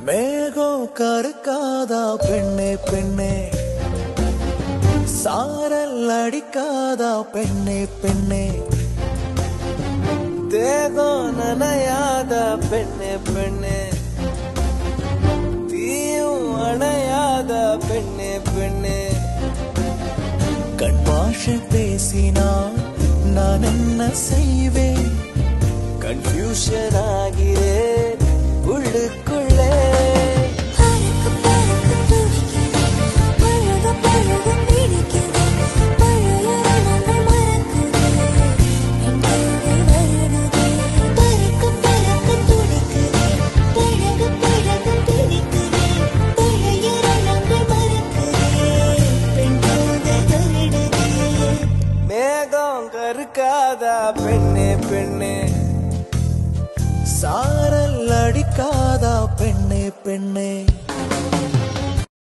மேகம் கருக்காதா பெண்ணே பெண்ணே சாரல் அடிக்காதா பெண்ணே பெண்ணே தேகம் நனையாதா பெண்ணே பெண்ணே தீயும் அணையாத பெண்ணே பெண்ணே கண் பாஷை பேசினால் நான் என்ன செய்வேன் கன்ஃபியூஷன் ஆகிறேன் உள்ளுக்குள்ளே பறக்க பறக்க துடிக்கிறேன் பழக பழக பிடிக்கிறேன் பழைய ரணங்கள் மறக்குதே எங்கேயே வருடுதே பறக்க பறக்க துடிக்கிறேன் பழக பழக பிடிக்கிறேன் பழைய ரணங்கள் மறக்குதே பெண் போதை வருடுதே மேகம் கருக்காதா பெண்ணே பெண்ணே சாரல் அடிக்காதா பெண்ணே பெண்ணே